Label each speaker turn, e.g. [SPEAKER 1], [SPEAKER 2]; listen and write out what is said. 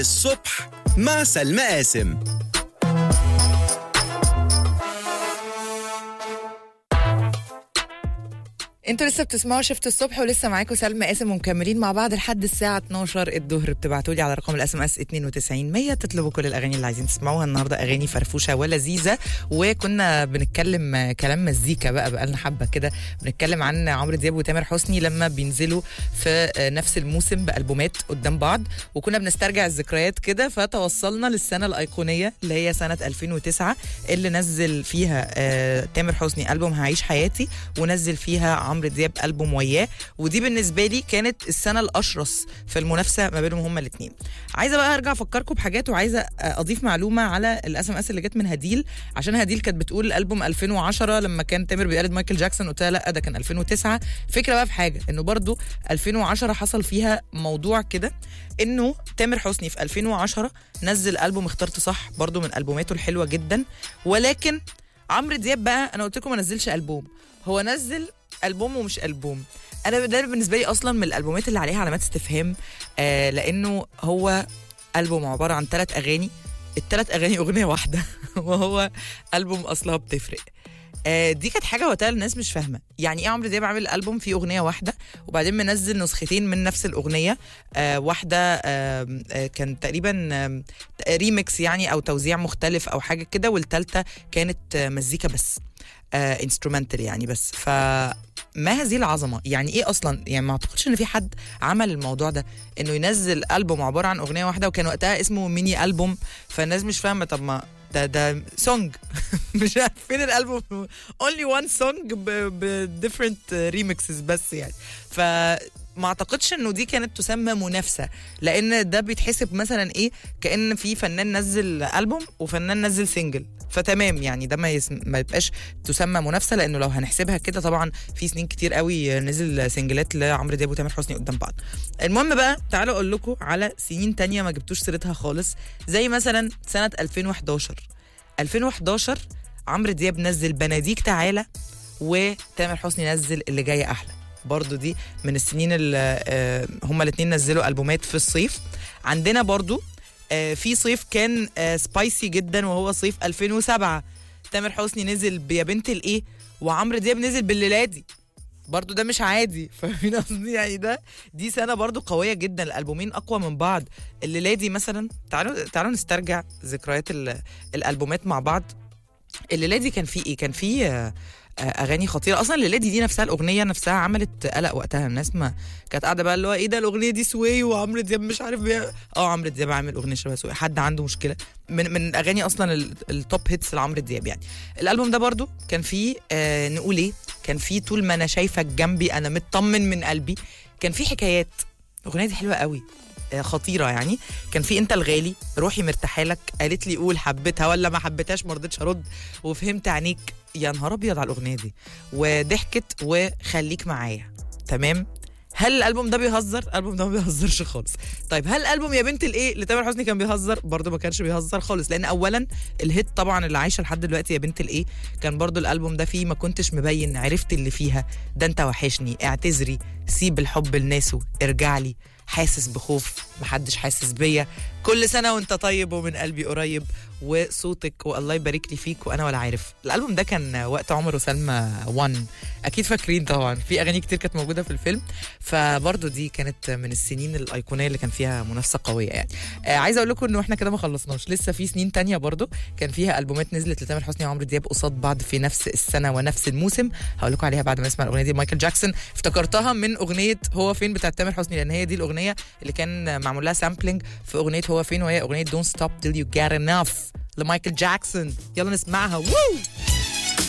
[SPEAKER 1] الصبح مع سلمى قاسم
[SPEAKER 2] انتوا لسه بتسمعوا شفت الصبح ولسه معاكم سلمى قاسم ومكملين مع بعض لحد الساعه 12 الظهر بتبعتوا لي على رقم الاس ام اس 92 100 تطلبوا كل الاغاني اللي عايزين تسمعوها النهارده اغاني فرفوشه ولذيذه وكنا بنتكلم آه، كلام مزيكا بقى بقالنا حبه كده بنتكلم عن عمرو دياب وتامر حسني لما بينزلوا في آه، نفس الموسم بالبومات قدام بعض وكنا بنسترجع الذكريات كده فتوصلنا للسنه الايقونيه اللي هي سنه 2009 اللي نزل فيها آه، تامر حسني البوم هعيش حياتي ونزل فيها عمرو دياب البوم وياه ودي بالنسبه لي كانت السنه الاشرس في المنافسه ما بينهم هما الاثنين عايزه بقى ارجع افكركم بحاجات وعايزه اضيف معلومه على الاس ام اس اللي جت من هديل عشان هديل كانت بتقول البوم 2010 لما كان تامر بيقلد مايكل جاكسون قلت لها لا ده كان 2009 فكره بقى في حاجه انه برضو 2010 حصل فيها موضوع كده انه تامر حسني في 2010 نزل البوم اخترت صح برضو من البوماته الحلوه جدا ولكن عمرو دياب بقى انا قلت لكم ما نزلش البوم هو نزل البوم ومش البوم انا ده بالنسبه لي اصلا من الالبومات اللي عليها علامات استفهام آه لانه هو البوم عباره عن ثلاث اغاني الثلاث اغاني اغنيه واحده وهو البوم اصلها بتفرق آه دي كانت حاجه وقتها الناس مش فاهمه يعني ايه عمرو دياب عامل البوم فيه اغنيه واحده وبعدين منزل نسختين من نفس الاغنيه آه واحده آه آه كان تقريبا آه ريميكس يعني او توزيع مختلف او حاجه كده والثالثه كانت آه مزيكا بس آه انسترومنتال يعني بس ف ما هذه العظمه يعني ايه اصلا يعني ما اعتقدش ان في حد عمل الموضوع ده انه ينزل البوم عباره عن اغنيه واحده وكان وقتها اسمه ميني البوم فالناس مش فاهمه طب ما ده ده سونج مش عارف فين الالبوم اونلي وان سونج ب different ريمكسز بس يعني ف ما اعتقدش انه دي كانت تسمى منافسه لان ده بيتحسب مثلا ايه كان في فنان نزل البوم وفنان نزل سنجل فتمام يعني ده ما يسم... ما يبقاش تسمى منافسه لانه لو هنحسبها كده طبعا في سنين كتير قوي نزل سنجلات لعمرو دياب وتامر حسني قدام بعض المهم بقى تعالوا اقول لكم على سنين تانية ما جبتوش سيرتها خالص زي مثلا سنه 2011 2011 عمرو دياب نزل بناديك تعالى وتامر حسني نزل اللي جاي احلى برضو دي من السنين اللي آه، هما الاثنين نزلوا البومات في الصيف عندنا برضو آه، في صيف كان آه، سبايسي جدا وهو صيف 2007 تامر حسني نزل بيا بنت الايه وعمرو دياب نزل بالليلادي برضو ده مش عادي فاهمين قصدي يعني ده دي سنه برضو قويه جدا الالبومين اقوى من بعض الليلادي مثلا تعالوا تعالوا نسترجع ذكريات ال- الالبومات مع بعض الليلادي كان فيه ايه كان فيه آه، آه، اغاني خطيره اصلا الليلادي دي نفسها الاغنيه نفسها عملت قلق وقتها الناس ما كانت قاعده بقى اللي هو ايه ده الاغنيه دي سوي وعمرو دياب مش عارف بي... اه عمرو دياب عامل اغنيه شبه سوي حد عنده مشكله من من اغاني اصلا ال- التوب هيتس لعمرو دياب يعني الالبوم ده برضو كان فيه آه نقول ايه كان فيه طول ما انا شايفك جنبي انا مطمن من قلبي كان فيه حكايات الاغنيه دي حلوه قوي آه، خطيره يعني كان في انت الغالي روحي مرتاحه لك قالت لي قول حبيتها ولا ما حبيتهاش ما رضيتش ارد وفهمت عينيك يا نهار ابيض على الاغنيه دي وضحكت وخليك معايا تمام هل الالبوم ده بيهزر الالبوم ده ما بيهزرش خالص طيب هل الالبوم يا بنت الايه لتامر حسني كان بيهزر برضه ما كانش بيهزر خالص لان اولا الهيت طبعا اللي عايشه لحد دلوقتي يا بنت الايه كان برضه الالبوم ده فيه ما كنتش مبين عرفت اللي فيها ده انت وحشني اعتذري سيب الحب لناسه ارجع لي حاسس بخوف محدش حاسس بيا كل سنه وانت طيب ومن قلبي قريب وصوتك والله يبارك لي فيك وانا ولا عارف الالبوم ده كان وقت عمر وسلمى 1 اكيد فاكرين طبعا في اغاني كتير كانت موجوده في الفيلم فبرضه دي كانت من السنين الايقونيه اللي كان فيها منافسه قويه يعني آه عايزه اقول لكم انه احنا كده ما خلصناش لسه في سنين تانية برضه كان فيها البومات نزلت لتامر حسني وعمرو دياب قصاد بعض في نفس السنه ونفس الموسم هقول لكم عليها بعد ما نسمع الاغنيه دي مايكل جاكسون افتكرتها من اغنيه هو فين بتاعت تامر حسني لان هي دي الاغنيه اللي كان معمول لها سامبلينج في اغنيه هو فين وهي اغنيه دونت ستوب till you get enough لمايكل جاكسون يلا نسمعها وو